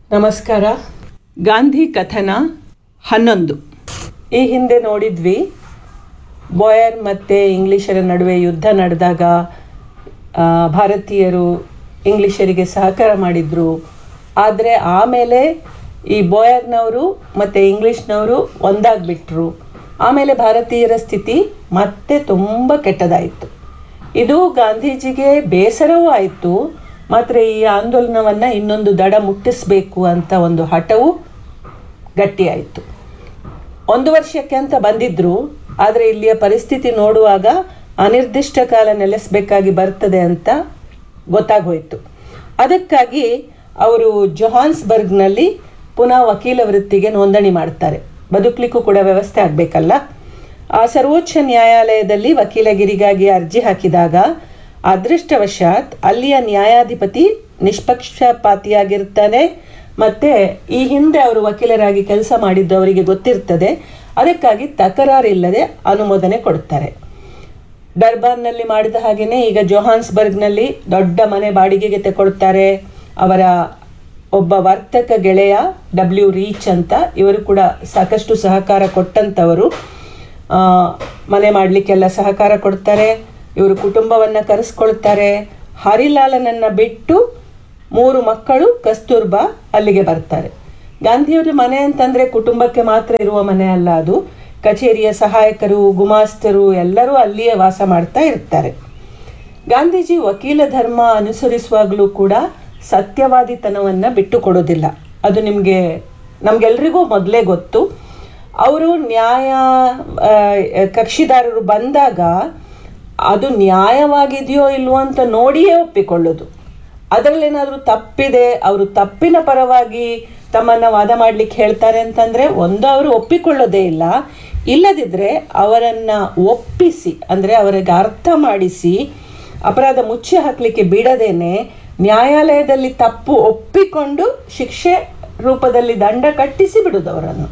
ನಮಸ್ಕಾರ ಗಾಂಧಿ ಕಥನ ಹನ್ನೊಂದು ಈ ಹಿಂದೆ ನೋಡಿದ್ವಿ ಬಾಯರ್ ಮತ್ತು ಇಂಗ್ಲಿಷರ ನಡುವೆ ಯುದ್ಧ ನಡೆದಾಗ ಆ, ಭಾರತೀಯರು ಇಂಗ್ಲಿಷರಿಗೆ ಸಹಕಾರ ಮಾಡಿದರು ಆದರೆ ಆಮೇಲೆ ಈ ಬಾಯರ್ನವರು ಮತ್ತು ಇಂಗ್ಲೀಷ್ನವರು ಒಂದಾಗ್ಬಿಟ್ರು ಆಮೇಲೆ ಭಾರತೀಯರ ಸ್ಥಿತಿ ಮತ್ತೆ ತುಂಬ ಕೆಟ್ಟದಾಯಿತು ಇದು ಗಾಂಧೀಜಿಗೆ ಬೇಸರವೂ ಆಯಿತು ಮಾತ್ರ ಈ ಆಂದೋಲನವನ್ನು ಇನ್ನೊಂದು ದಡ ಮುಟ್ಟಿಸಬೇಕು ಅಂತ ಒಂದು ಹಠವು ಗಟ್ಟಿಯಾಯಿತು ಒಂದು ವರ್ಷಕ್ಕೆ ಅಂತ ಬಂದಿದ್ರು ಆದರೆ ಇಲ್ಲಿಯ ಪರಿಸ್ಥಿತಿ ನೋಡುವಾಗ ಅನಿರ್ದಿಷ್ಟ ಕಾಲ ನೆಲೆಸಬೇಕಾಗಿ ಬರ್ತದೆ ಅಂತ ಗೊತ್ತಾಗೋಯ್ತು ಅದಕ್ಕಾಗಿ ಅವರು ಜೊಹಾನ್ಸ್ಬರ್ಗ್ನಲ್ಲಿ ಪುನಃ ವಕೀಲ ವೃತ್ತಿಗೆ ನೋಂದಣಿ ಮಾಡ್ತಾರೆ ಬದುಕಲಿಕ್ಕೂ ಕೂಡ ವ್ಯವಸ್ಥೆ ಆಗಬೇಕಲ್ಲ ಆ ಸರ್ವೋಚ್ಚ ನ್ಯಾಯಾಲಯದಲ್ಲಿ ವಕೀಲಗಿರಿಗಾಗಿ ಅರ್ಜಿ ಹಾಕಿದಾಗ ಅದೃಷ್ಟವಶಾತ್ ಅಲ್ಲಿಯ ನ್ಯಾಯಾಧಿಪತಿ ನಿಷ್ಪಕ್ಷಪಾತಿಯಾಗಿರ್ತಾನೆ ಮತ್ತೆ ಈ ಹಿಂದೆ ಅವರು ವಕೀಲರಾಗಿ ಕೆಲಸ ಮಾಡಿದ್ದು ಅವರಿಗೆ ಗೊತ್ತಿರ್ತದೆ ಅದಕ್ಕಾಗಿ ತಕರಾರಿಲ್ಲದೆ ಅನುಮೋದನೆ ಕೊಡ್ತಾರೆ ಡರ್ಬಾನ್ನಲ್ಲಿ ಮಾಡಿದ ಹಾಗೆಯೇ ಈಗ ಜೊಹಾನ್ಸ್ಬರ್ಗ್ನಲ್ಲಿ ದೊಡ್ಡ ಮನೆ ಬಾಡಿಗೆಗೆ ತಗೊಳ್ತಾರೆ ಅವರ ಒಬ್ಬ ವರ್ತಕ ಗೆಳೆಯ ಡಬ್ಲ್ಯೂ ರೀಚ್ ಅಂತ ಇವರು ಕೂಡ ಸಾಕಷ್ಟು ಸಹಕಾರ ಕೊಟ್ಟಂಥವರು ಆ, ಮನೆ ಮಾಡಲಿಕ್ಕೆಲ್ಲ ಸಹಕಾರ ಕೊಡ್ತಾರೆ ಇವರು ಕುಟುಂಬವನ್ನು ಕರೆಸ್ಕೊಳ್ತಾರೆ ಹರಿಲಾಲನನ್ನು ಬಿಟ್ಟು ಮೂರು ಮಕ್ಕಳು ಕಸ್ತೂರ್ಬಾ ಅಲ್ಲಿಗೆ ಬರ್ತಾರೆ ಗಾಂಧಿಯವರ ಮನೆ ಅಂತಂದರೆ ಕುಟುಂಬಕ್ಕೆ ಮಾತ್ರ ಇರುವ ಮನೆ ಅಲ್ಲ ಅದು ಕಚೇರಿಯ ಸಹಾಯಕರು ಗುಮಾಸ್ತರು ಎಲ್ಲರೂ ಅಲ್ಲಿಯೇ ವಾಸ ಮಾಡ್ತಾ ಇರ್ತಾರೆ ಗಾಂಧೀಜಿ ವಕೀಲ ಧರ್ಮ ಅನುಸರಿಸುವಾಗಲೂ ಕೂಡ ಸತ್ಯವಾದಿತನವನ್ನು ಬಿಟ್ಟು ಕೊಡೋದಿಲ್ಲ ಅದು ನಿಮಗೆ ನಮಗೆಲ್ರಿಗೂ ಮೊದಲೇ ಗೊತ್ತು ಅವರು ನ್ಯಾಯ ಆ, ಕಕ್ಷಿದಾರರು ಬಂದಾಗ ಅದು ನ್ಯಾಯವಾಗಿದೆಯೋ ಇಲ್ವೋ ಅಂತ ನೋಡಿಯೇ ಒಪ್ಪಿಕೊಳ್ಳೋದು ಅದರಲ್ಲೇನಾದರೂ ತಪ್ಪಿದೆ ಅವರು ತಪ್ಪಿನ ಪರವಾಗಿ ತಮ್ಮನ್ನು ವಾದ ಮಾಡಲಿಕ್ಕೆ ಹೇಳ್ತಾರೆ ಅಂತಂದರೆ ಒಂದು ಅವರು ಒಪ್ಪಿಕೊಳ್ಳೋದೇ ಇಲ್ಲ ಇಲ್ಲದಿದ್ದರೆ ಅವರನ್ನು ಒಪ್ಪಿಸಿ ಅಂದರೆ ಅವರಿಗೆ ಅರ್ಥ ಮಾಡಿಸಿ ಅಪರಾಧ ಮುಚ್ಚಿ ಹಾಕಲಿಕ್ಕೆ ಬಿಡದೇನೆ ನ್ಯಾಯಾಲಯದಲ್ಲಿ ತಪ್ಪು ಒಪ್ಪಿಕೊಂಡು ಶಿಕ್ಷೆ ರೂಪದಲ್ಲಿ ದಂಡ ಕಟ್ಟಿಸಿ ಬಿಡುವುದು ಅವರನ್ನು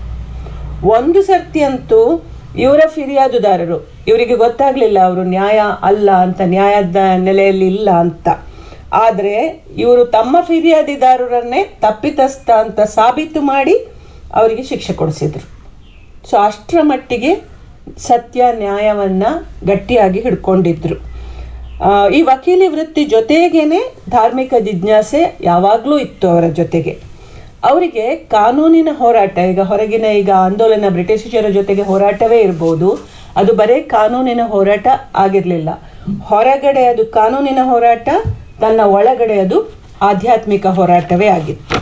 ಒಂದು ಸರ್ತಿ ಅಂತೂ ಇವರ ಫಿರ್ಯಾದುದಾರರು ಇವರಿಗೆ ಗೊತ್ತಾಗಲಿಲ್ಲ ಅವರು ನ್ಯಾಯ ಅಲ್ಲ ಅಂತ ನ್ಯಾಯದ ನೆಲೆಯಲ್ಲಿ ಇಲ್ಲ ಅಂತ ಆದರೆ ಇವರು ತಮ್ಮ ಫಿರ್ಯಾದಿದಾರರನ್ನೇ ತಪ್ಪಿತಸ್ಥ ಅಂತ ಸಾಬೀತು ಮಾಡಿ ಅವರಿಗೆ ಶಿಕ್ಷೆ ಕೊಡಿಸಿದ್ರು ಸೊ ಅಷ್ಟರ ಮಟ್ಟಿಗೆ ಸತ್ಯ ನ್ಯಾಯವನ್ನು ಗಟ್ಟಿಯಾಗಿ ಹಿಡ್ಕೊಂಡಿದ್ರು ಆ, ಈ ವಕೀಲಿ ವೃತ್ತಿ ಜೊತೆಗೇನೆ ಧಾರ್ಮಿಕ ಜಿಜ್ಞಾಸೆ ಯಾವಾಗಲೂ ಇತ್ತು ಅವರ ಜೊತೆಗೆ ಅವರಿಗೆ ಕಾನೂನಿನ ಹೋರಾಟ ಈಗ ಹೊರಗಿನ ಈಗ ಆಂದೋಲನ ಬ್ರಿಟಿಷರ ಜೊತೆಗೆ ಹೋರಾಟವೇ ಇರ್ಬೋದು ಅದು ಬರೀ ಕಾನೂನಿನ ಹೋರಾಟ ಆಗಿರಲಿಲ್ಲ ಹೊರಗಡೆ ಅದು ಕಾನೂನಿನ ಹೋರಾಟ ತನ್ನ ಒಳಗಡೆ ಅದು ಆಧ್ಯಾತ್ಮಿಕ ಹೋರಾಟವೇ ಆಗಿತ್ತು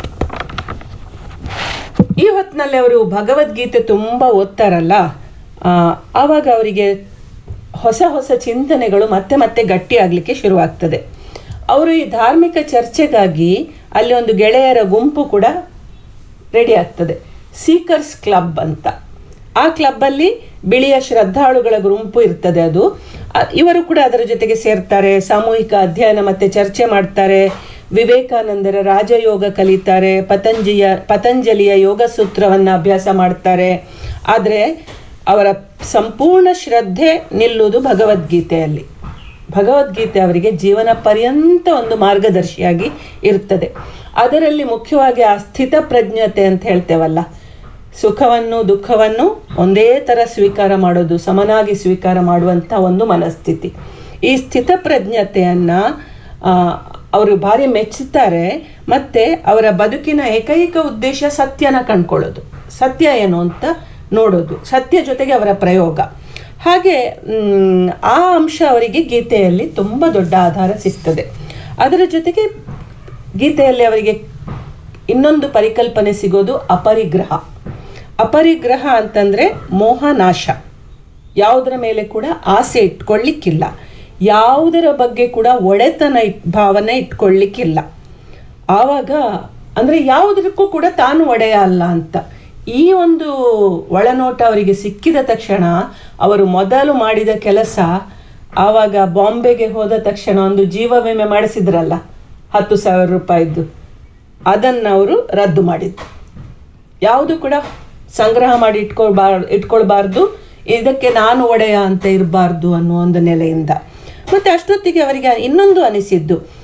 ಈ ಹೊತ್ತಿನಲ್ಲಿ ಅವರು ಭಗವದ್ಗೀತೆ ತುಂಬ ಓದ್ತಾರಲ್ಲ ಆ, ಆವಾಗ ಅವರಿಗೆ ಹೊಸ ಹೊಸ ಚಿಂತನೆಗಳು ಮತ್ತೆ ಮತ್ತೆ ಗಟ್ಟಿಯಾಗಲಿಕ್ಕೆ ಶುರುವಾಗ್ತದೆ ಅವರು ಈ ಧಾರ್ಮಿಕ ಚರ್ಚೆಗಾಗಿ ಅಲ್ಲಿ ಒಂದು ಗೆಳೆಯರ ಗುಂಪು ಕೂಡ ರೆಡಿ ಆಗ್ತದೆ ಸೀಕರ್ಸ್ ಕ್ಲಬ್ ಅಂತ ಆ ಕ್ಲಬ್ಬಲ್ಲಿ ಬಿಳಿಯ ಶ್ರದ್ಧಾಳುಗಳ ಗುಂಪು ಇರ್ತದೆ ಅದು ಅ- ಇವರು ಕೂಡ ಅದರ ಜೊತೆಗೆ ಸೇರ್ತಾರೆ ಸಾಮೂಹಿಕ ಅಧ್ಯಯನ ಮತ್ತೆ ಚರ್ಚೆ ಮಾಡ್ತಾರೆ ವಿವೇಕಾನಂದರ ರಾಜಯೋಗ ಕಲಿತಾರೆ ಪತಂಜಲಿಯ ಪತಂಜಲಿಯ ಯೋಗ ಸೂತ್ರವನ್ನು ಅಭ್ಯಾಸ ಮಾಡ್ತಾರೆ ಆದರೆ ಅವರ ಸಂಪೂರ್ಣ ಶ್ರದ್ಧೆ ನಿಲ್ಲುವುದು ಭಗವದ್ಗೀತೆಯಲ್ಲಿ ಭಗವದ್ಗೀತೆ ಅವರಿಗೆ ಜೀವನ ಪರ್ಯಂತ ಒಂದು ಮಾರ್ಗದರ್ಶಿಯಾಗಿ ಇರ್ತದೆ ಅದರಲ್ಲಿ ಮುಖ್ಯವಾಗಿ ಆ ಸ್ಥಿತ ಪ್ರಜ್ಞತೆ ಅಂತ ಹೇಳ್ತೇವಲ್ಲ ಸುಖವನ್ನು ದುಃಖವನ್ನು ಒಂದೇ ಥರ ಸ್ವೀಕಾರ ಮಾಡೋದು ಸಮನಾಗಿ ಸ್ವೀಕಾರ ಮಾಡುವಂಥ ಒಂದು ಮನಸ್ಥಿತಿ ಈ ಸ್ಥಿತಪ್ರಜ್ಞತೆಯನ್ನು ಅವರು ಭಾರಿ ಮೆಚ್ಚುತ್ತಾರೆ ಮತ್ತು ಅವರ ಬದುಕಿನ ಏಕೈಕ ಉದ್ದೇಶ ಸತ್ಯನ ಕಂಡ್ಕೊಳ್ಳೋದು ಸತ್ಯ ಏನು ಅಂತ ನೋಡೋದು ಸತ್ಯ ಜೊತೆಗೆ ಅವರ ಪ್ರಯೋಗ ಹಾಗೆ ಮ್, ಆ ಅಂಶ ಅವರಿಗೆ ಗೀತೆಯಲ್ಲಿ ತುಂಬ ದೊಡ್ಡ ಆಧಾರ ಸಿಗ್ತದೆ ಅದರ ಜೊತೆಗೆ ಗೀತೆಯಲ್ಲಿ ಅವರಿಗೆ ಇನ್ನೊಂದು ಪರಿಕಲ್ಪನೆ ಸಿಗೋದು ಅಪರಿಗ್ರಹ ಅಪರಿಗ್ರಹ ಅಂತಂದರೆ ಮೋಹನಾಶ ಯಾವುದರ ಮೇಲೆ ಕೂಡ ಆಸೆ ಇಟ್ಕೊಳ್ಳಿಕ್ಕಿಲ್ಲ ಯಾವುದರ ಬಗ್ಗೆ ಕೂಡ ಒಡೆತನ ಇಟ್ ಭಾವನೆ ಇಟ್ಕೊಳ್ಳಿಕ್ಕಿಲ್ಲ ಆವಾಗ ಅಂದರೆ ಯಾವುದಕ್ಕೂ ಕೂಡ ತಾನು ಒಡೆಯ ಅಲ್ಲ ಅಂತ ಈ ಒಂದು ಒಳನೋಟ ಅವರಿಗೆ ಸಿಕ್ಕಿದ ತಕ್ಷಣ ಅವರು ಮೊದಲು ಮಾಡಿದ ಕೆಲಸ ಆವಾಗ ಬಾಂಬೆಗೆ ಹೋದ ತಕ್ಷಣ ಒಂದು ಜೀವ ವಿಮೆ ಮಾಡಿಸಿದ್ರಲ್ಲ ಹತ್ತು ಸಾವಿರ ರೂಪಾಯಿದ್ದು ಅದನ್ನು ಅವರು ರದ್ದು ಮಾಡಿದ್ರು ಯಾವುದು ಕೂಡ ಸಂಗ್ರಹ ಮಾಡಿ ಇಟ್ಕೊಳ್ಬಾರ್ ಇಟ್ಕೊಳ್ಬಾರ್ದು ಇದಕ್ಕೆ ನಾನು ಒಡೆಯ ಅಂತ ಇರಬಾರ್ದು ಅನ್ನೋ ಒಂದು ನೆಲೆಯಿಂದ ಮತ್ತು ಅಷ್ಟೊತ್ತಿಗೆ ಅವರಿಗೆ ಇನ್ನೊಂದು ಅನಿಸಿದ್ದು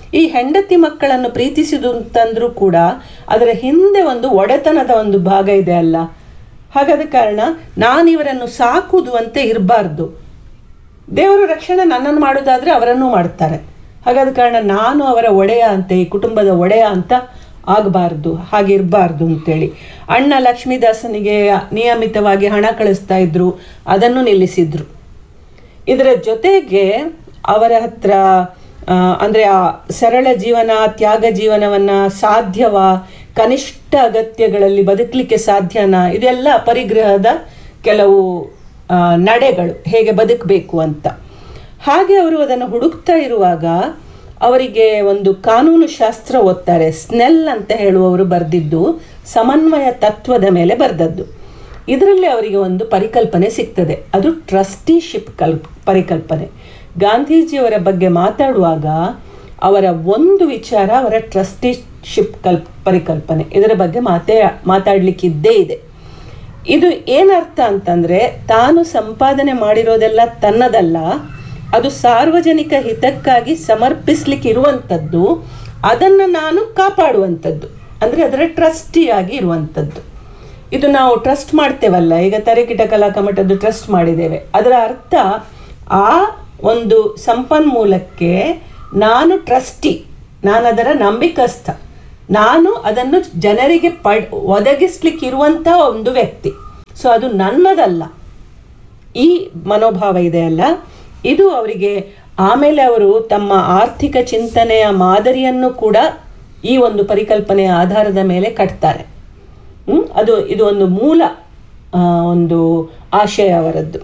ಈ ಹೆಂಡತಿ ಮಕ್ಕಳನ್ನು ಪ್ರೀತಿಸಿದು ಅಂತಂದ್ರೂ ಕೂಡ ಅದರ ಹಿಂದೆ ಒಂದು ಒಡೆತನದ ಒಂದು ಭಾಗ ಇದೆ ಅಲ್ಲ ಹಾಗಾದ ಕಾರಣ ನಾನು ಇವರನ್ನು ಸಾಕುವುದು ಅಂತ ಇರಬಾರ್ದು ದೇವರು ರಕ್ಷಣೆ ನನ್ನನ್ನು ಮಾಡೋದಾದ್ರೆ ಅವರನ್ನು ಮಾಡ್ತಾರೆ ಹಾಗಾದ ಕಾರಣ ನಾನು ಅವರ ಒಡೆಯ ಅಂತ ಈ ಕುಟುಂಬದ ಒಡೆಯ ಅಂತ ಆಗಬಾರ್ದು ಹಾಗಿರಬಾರ್ದು ಅಂತೇಳಿ ಅಣ್ಣ ಲಕ್ಷ್ಮೀದಾಸನಿಗೆ ನಿಯಮಿತವಾಗಿ ಹಣ ಕಳಿಸ್ತಾ ಇದ್ರು ಅದನ್ನು ನಿಲ್ಲಿಸಿದ್ರು ಇದರ ಜೊತೆಗೆ ಅವರ ಹತ್ರ ಆ, ಅಂದ್ರೆ ಆ ಸರಳ ಜೀವನ ತ್ಯಾಗ ಜೀವನವನ್ನ ಸಾಧ್ಯವ ಕನಿಷ್ಠ ಅಗತ್ಯಗಳಲ್ಲಿ ಬದುಕಲಿಕ್ಕೆ ಸಾಧ್ಯನಾ ಇದೆಲ್ಲ ಪರಿಗ್ರಹದ ಕೆಲವು ಆ, ನಡೆಗಳು ಹೇಗೆ ಬದುಕಬೇಕು ಅಂತ ಹಾಗೆ ಅವರು ಅದನ್ನು ಹುಡುಕ್ತಾ ಇರುವಾಗ ಅವರಿಗೆ ಒಂದು ಕಾನೂನು ಶಾಸ್ತ್ರ ಓದ್ತಾರೆ ಸ್ನೆಲ್ ಅಂತ ಹೇಳುವವರು ಬರೆದಿದ್ದು ಸಮನ್ವಯ ತತ್ವದ ಮೇಲೆ ಬರೆದದ್ದು ಇದರಲ್ಲಿ ಅವರಿಗೆ ಒಂದು ಪರಿಕಲ್ಪನೆ ಸಿಗ್ತದೆ ಅದು ಟ್ರಸ್ಟಿಶಿಪ್ ಕಲ್ ಪರಿಕಲ್ಪನೆ ಗಾಂಧೀಜಿಯವರ ಬಗ್ಗೆ ಮಾತಾಡುವಾಗ ಅವರ ಒಂದು ವಿಚಾರ ಅವರ ಟ್ರಸ್ಟಿಶಿಪ್ ಕಲ್ ಪರಿಕಲ್ಪನೆ ಇದರ ಬಗ್ಗೆ ಮಾತೇ ಮಾತಾಡ್ಲಿಕ್ಕಿದ್ದೇ ಇದೆ ಇದು ಏನರ್ಥ ಅಂತಂದ್ರೆ ತಾನು ಸಂಪಾದನೆ ಮಾಡಿರೋದೆಲ್ಲ ತನ್ನದಲ್ಲ ಅದು ಸಾರ್ವಜನಿಕ ಹಿತಕ್ಕಾಗಿ ಸಮರ್ಪಿಸ್ಲಿಕ್ಕೆ ಇರುವಂಥದ್ದು ಅದನ್ನು ನಾನು ಕಾಪಾಡುವಂಥದ್ದು ಅಂದ್ರೆ ಅದರ ಟ್ರಸ್ಟಿಯಾಗಿ ಇರುವಂಥದ್ದು ಇದು ನಾವು ಟ್ರಸ್ಟ್ ಮಾಡ್ತೇವಲ್ಲ ಈಗ ತರೆಕಿಟ ಕಲಾ ಕಮಟದ್ದು ಟ್ರಸ್ಟ್ ಮಾಡಿದ್ದೇವೆ ಅದರ ಅರ್ಥ ಆ ಒಂದು ಸಂಪನ್ಮೂಲಕ್ಕೆ ನಾನು ಟ್ರಸ್ಟಿ ನಾನು ಅದರ ನಂಬಿಕಸ್ಥ ನಾನು ಅದನ್ನು ಜನರಿಗೆ ಪಡ್ ಒದಗಿಸ್ಲಿಕ್ಕೆ ಇರುವಂತಹ ಒಂದು ವ್ಯಕ್ತಿ ಸೊ ಅದು ನನ್ನದಲ್ಲ ಈ ಮನೋಭಾವ ಇದೆಯಲ್ಲ ಇದು ಅವರಿಗೆ ಆಮೇಲೆ ಅವರು ತಮ್ಮ ಆರ್ಥಿಕ ಚಿಂತನೆಯ ಮಾದರಿಯನ್ನು ಕೂಡ ಈ ಒಂದು ಪರಿಕಲ್ಪನೆಯ ಆಧಾರದ ಮೇಲೆ ಕಟ್ತಾರೆ ಹ್ಮ್? ಅದು ಇದು ಒಂದು ಮೂಲ ಆ, ಒಂದು ಆಶಯ ಅವರದ್ದು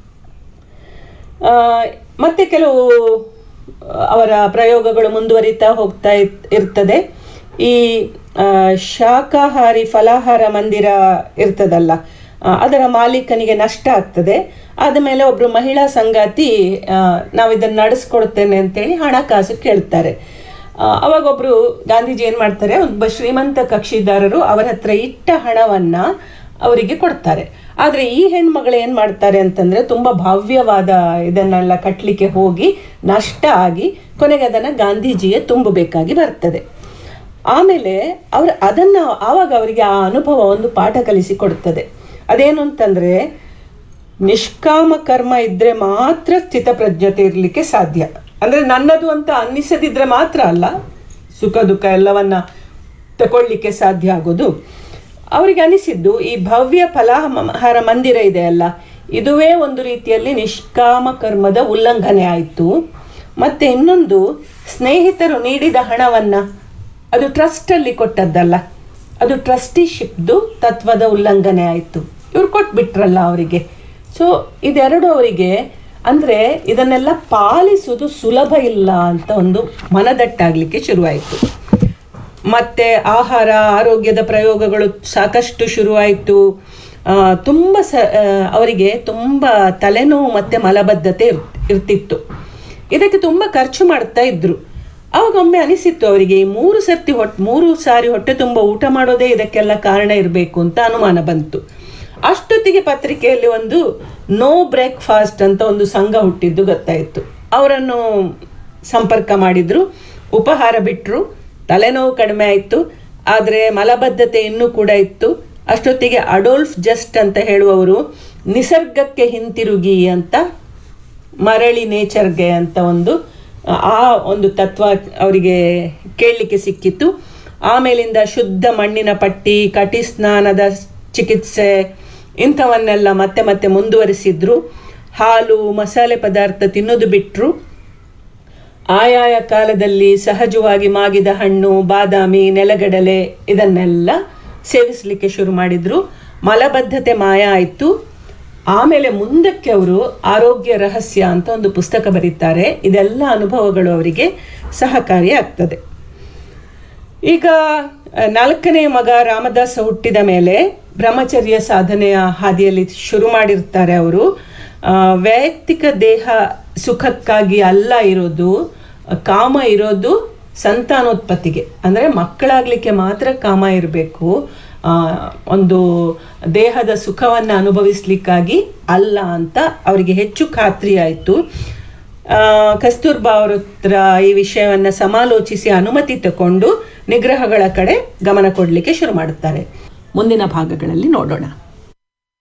ಆ, ಮತ್ತೆ ಕೆಲವು ಅವರ ಪ್ರಯೋಗಗಳು ಮುಂದುವರಿತಾ ಹೋಗ್ತಾ ಇತ್- ಇರ್ತದೆ ಈ ಆ, ಶಾಕಾಹಾರಿ ಫಲಾಹಾರ ಮಂದಿರ ಇರ್ತದಲ್ಲ ಆ, ಅದರ ಮಾಲೀಕನಿಗೆ ನಷ್ಟ ಆಗ್ತದೆ ಆದಮೇಲೆ ಒಬ್ರು ಮಹಿಳಾ ಸಂಗಾತಿ ಆ, ನಾವು ಇದನ್ನು ನಡೆಸ್ಕೊಡ್ತೇನೆ ಅಂತೇಳಿ ಹಣಕಾಸು ಕೇಳ್ತಾರೆ ಆ, ಅವಾಗ ಒಬ್ರು ಗಾಂಧೀಜಿ ಏನ್ ಮಾಡ್ತಾರೆ ಒಬ್ಬ ಶ್ರೀಮಂತ ಕಕ್ಷಿದಾರರು ಅವರ ಹತ್ರ ಇಟ್ಟ ಹಣವನ್ನ ಅವರಿಗೆ ಕೊಡ್ತಾರೆ ಆದ್ರೆ ಈ ಹೆಣ್ಮಗಳು ಏನ್ ಮಾಡ್ತಾರೆ ಅಂತಂದ್ರೆ ತುಂಬಾ ಭವ್ಯವಾದ ಇದನ್ನೆಲ್ಲ ಕಟ್ಲಿಕ್ಕೆ ಹೋಗಿ ನಷ್ಟ ಆಗಿ ಕೊನೆಗೆ ಅದನ್ನ ಗಾಂಧೀಜಿಗೆ ತುಂಬಬೇಕಾಗಿ ಬರ್ತದೆ ಆಮೇಲೆ ಅವ್ರ ಅದನ್ನ ಆವಾಗ ಅವರಿಗೆ ಆ ಅನುಭವ ಒಂದು ಪಾಠ ಕಲಿಸಿ ಕೊಡ್ತದೆ ಅದೇನು ಅಂತಂದ್ರೆ ನಿಷ್ಕಾಮ ಕರ್ಮ ಇದ್ರೆ ಮಾತ್ರ ಸ್ಥಿತಪ್ರಜ್ಞತೆ ಇರಲಿಕ್ಕೆ ಸಾಧ್ಯ ಅಂದ್ರೆ ನನ್ನದು ಅಂತ ಅನ್ನಿಸದಿದ್ರೆ ಮಾತ್ರ ಅಲ್ಲ ಸುಖ ದುಃಖ ಎಲ್ಲವನ್ನ ತಗೊಳ್ಳಿಕ್ಕೆ ಸಾಧ್ಯ ಆಗೋದು ಅವರಿಗೆ ಅನಿಸಿದ್ದು ಈ ಭವ್ಯ ಫಲಾಹಾರ ಮಂದಿರ ಇದೆ ಅಲ್ಲ ಇದುವೇ ಒಂದು ರೀತಿಯಲ್ಲಿ ನಿಷ್ಕಾಮ ಕರ್ಮದ ಉಲ್ಲಂಘನೆ ಆಯಿತು ಮತ್ತೆ ಇನ್ನೊಂದು ಸ್ನೇಹಿತರು ನೀಡಿದ ಹಣವನ್ನ ಅದು ಟ್ರಸ್ಟಲ್ಲಿ ಕೊಟ್ಟದ್ದಲ್ಲ ಅದು ಟ್ರಸ್ಟಿಶಿಪ್ದು ತತ್ವದ ಉಲ್ಲಂಘನೆ ಆಯಿತು ಇವ್ರು ಕೊಟ್ಬಿಟ್ರಲ್ಲ ಅವರಿಗೆ ಸೊ ಇದೆರಡು ಅವರಿಗೆ ಅಂದರೆ ಇದನ್ನೆಲ್ಲ ಪಾಲಿಸುವುದು ಸುಲಭ ಇಲ್ಲ ಅಂತ ಒಂದು ಮನದಟ್ಟಾಗಲಿಕ್ಕೆ ಶುರುವಾಯಿತು ಮತ್ತೆ ಆಹಾರ ಆರೋಗ್ಯದ ಪ್ರಯೋಗಗಳು ಸಾಕಷ್ಟು ಶುರುವಾಯಿತು ಆ, ತುಂಬ ಸ ಆ, ಅವರಿಗೆ ತುಂಬ ತಲೆನೋವು ಮತ್ತು ಮಲಬದ್ಧತೆ ಇರ್ ಇರ್ತಿತ್ತು ಇದಕ್ಕೆ ತುಂಬ ಖರ್ಚು ಮಾಡ್ತಾ ಇದ್ರು ಅವಾಗ ಒಮ್ಮೆ ಅನಿಸಿತ್ತು ಅವರಿಗೆ ಈ ಮೂರು ಸರ್ತಿ ಹೊಟ್ಟೆ ಮೂರು ಸಾರಿ ಹೊಟ್ಟೆ ತುಂಬ ಊಟ ಮಾಡೋದೇ ಇದಕ್ಕೆಲ್ಲ ಕಾರಣ ಇರಬೇಕು ಅಂತ ಅನುಮಾನ ಬಂತು ಅಷ್ಟೊತ್ತಿಗೆ ಪತ್ರಿಕೆಯಲ್ಲಿ ಒಂದು ನೋ ಬ್ರೇಕ್ಫಾಸ್ಟ್ ಅಂತ ಒಂದು ಸಂಘ ಹುಟ್ಟಿದ್ದು ಗೊತ್ತಾಯಿತು ಅವರನ್ನು ಸಂಪರ್ಕ ಮಾಡಿದ್ರು ಉಪಹಾರ ಬಿಟ್ಟರು ತಲೆನೋವು ಕಡಿಮೆ ಆಯಿತು ಆದರೆ ಮಲಬದ್ಧತೆ ಇನ್ನೂ ಕೂಡ ಇತ್ತು ಅಷ್ಟೊತ್ತಿಗೆ ಅಡೋಲ್ಫ್ ಜಸ್ಟ್ ಅಂತ ಹೇಳುವವರು ನಿಸರ್ಗಕ್ಕೆ ಹಿಂತಿರುಗಿ ಅಂತ ಮರಳಿ ನೇಚರ್ಗೆ ಅಂತ ಒಂದು ಆ ಒಂದು ತತ್ವ ಅವರಿಗೆ ಕೇಳಲಿಕ್ಕೆ ಸಿಕ್ಕಿತ್ತು ಆಮೇಲಿಂದ ಶುದ್ಧ ಮಣ್ಣಿನ ಪಟ್ಟಿ ಕಟಿ ಸ್ನಾನದ ಚಿಕಿತ್ಸೆ ಇಂಥವನ್ನೆಲ್ಲ ಮತ್ತೆ ಮತ್ತೆ ಮುಂದುವರಿಸಿದ್ರು ಹಾಲು ಮಸಾಲೆ ಪದಾರ್ಥ ತಿನ್ನೋದು ಬಿಟ್ಟರು ಆಯಾಯ ಕಾಲದಲ್ಲಿ ಸಹಜವಾಗಿ ಮಾಗಿದ ಹಣ್ಣು ಬಾದಾಮಿ ನೆಲಗಡಲೆ ಇದನ್ನೆಲ್ಲ ಸೇವಿಸಲಿಕ್ಕೆ ಶುರು ಮಾಡಿದ್ರು ಮಲಬದ್ಧತೆ ಮಾಯ ಆಯಿತು ಆಮೇಲೆ ಮುಂದಕ್ಕೆ ಅವರು ಆರೋಗ್ಯ ರಹಸ್ಯ ಅಂತ ಒಂದು ಪುಸ್ತಕ ಬರೀತಾರೆ ಇದೆಲ್ಲ ಅನುಭವಗಳು ಅವರಿಗೆ ಸಹಕಾರಿ ಆಗ್ತದೆ ಈಗ ಆ, ನಾಲ್ಕನೇ ಮಗ ರಾಮದಾಸ ಹುಟ್ಟಿದ ಮೇಲೆ ಬ್ರಹ್ಮಚರ್ಯ ಸಾಧನೆಯ ಹಾದಿಯಲ್ಲಿ ಶುರು ಮಾಡಿರ್ತಾರೆ ಅವರು ಆ, ವೈಯಕ್ತಿಕ ದೇಹ ಸುಖಕ್ಕಾಗಿ ಅಲ್ಲ ಇರೋದು ಆ, ಕಾಮ ಇರೋದು ಸಂತಾನೋತ್ಪತ್ತಿಗೆ ಅಂದರೆ ಮಕ್ಕಳಾಗಲಿಕ್ಕೆ ಮಾತ್ರ ಕಾಮ ಇರಬೇಕು ಒಂದು ದೇಹದ ಸುಖವನ್ನು ಅನುಭವಿಸ್ಲಿಕ್ಕಾಗಿ ಅಲ್ಲ ಅಂತ ಅವರಿಗೆ ಹೆಚ್ಚು ಖಾತ್ರಿ ಆಯಿತು ಆ, ಕಸ್ತೂರ್ಬಾ ಅವ್ರ ಹತ್ರ ಈ ವಿಷಯವನ್ನು ಸಮಾಲೋಚಿಸಿ ಅನುಮತಿ ತಗೊಂಡು ನಿಗ್ರಹಗಳ ಕಡೆ ಗಮನ ಕೊಡಲಿಕ್ಕೆ ಶುರು ಮಾಡುತ್ತಾರೆ ಮುಂದಿನ ಭಾಗಗಳಲ್ಲಿ ನೋಡೋಣ